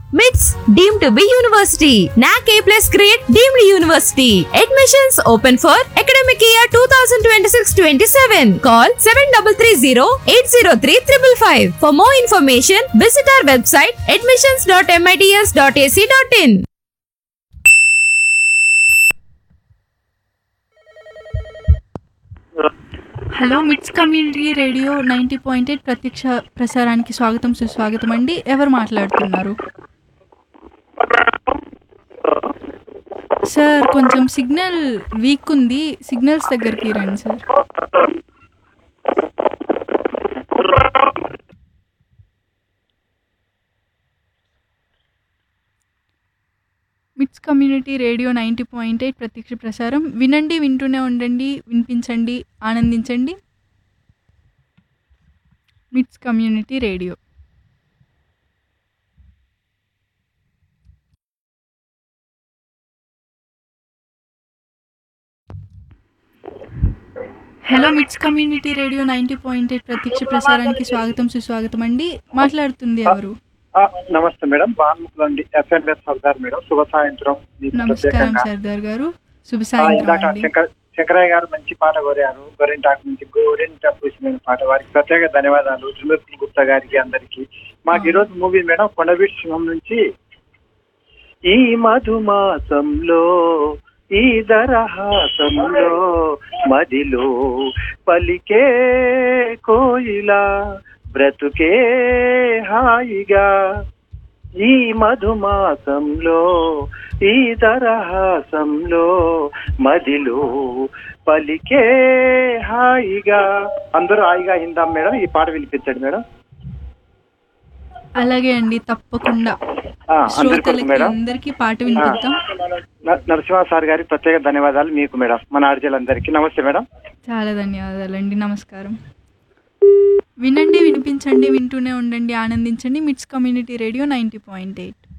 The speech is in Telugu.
మిట్స్ deem to be university NAAC A plus grade deemed university admissions open for academic year two thousand twenty six twenty seven call seven double three zero eight zero three triple five for more information visit our website admissions dot MITS dot AC dot in hello MITS community radio ninety point eight ప్రత్యక్ష ప్రసారానికి స్వాగతం సుస్వాగతం అండి ఎవరు మాట్లాడుతున్నారు సార్ కొంచెం సిగ్నల్ వీక్ ఉంది సిగ్నల్స్ దగ్గరికి రండి sir MITS community radio ninety point eight ప్రత్యక్ష ప్రసారం వినండి వింటూనే ఉండండి వినిపించండి ఆనందించండి MITS community radio hello MITS community radio ninety point eight ప్రత్యక్ష ప్రసారానికి స్వాగతం సుస్వాగతం అండి మాట్లాడుతుంది ఎవరు ఆ, నమస్తే మేడం బాన్ముఖులు అండి ఎఫ్ఎన్ఎస్ సర్దార్ మేడం శుభ సాయంత్రం మీకు నమస్కారం ప్రత్యేకంగా. సర్దార్ గారు శుభ ఆ, సాయంత్రం ఇందాక అండి శంకర్ శంకరయ్య గారు మంచి పాట కోరారు గోరింటాకు నుంచి గోరింట పూసిన పాట వారికి ప్రత్యేక ధన్యవాదాలు త్రిమూర్తి గుప్తా గారికి అందరికి మాకు ఆ. ఈరోజు మూవీ మేడం కొండవీటి సింహం నుంచి ఈ మధుమాసంలో ఈ దరహాసంలో మదిలో పలికే కోయిలా బ్రతుకే హాయిగా ఈ మధుమాసంలో ఈ దరహాసంలో మదిలో పలికే హాయిగా అందరూ హాయిగా ఇందాం మేడం ఈ పాట వినిపించండి మేడం అలాగే అండి తప్పకుండా ఆ, అందరి కోసం శ్రోతలకి మేడం అందరికీ పాట వినిపిద్దాం న- నరసింహ సార్ గారికి ప్రత్యేక ధన్యవాదాలు మీకు మేడం మన ఆర్జీలందరికీ నమస్తే మేడం చాలా ధన్యవాదాలండి నమస్కారం వినండి వినిపించండి వింటూనే ఉండండి ఆనందించండి MITS community radio ninety point eight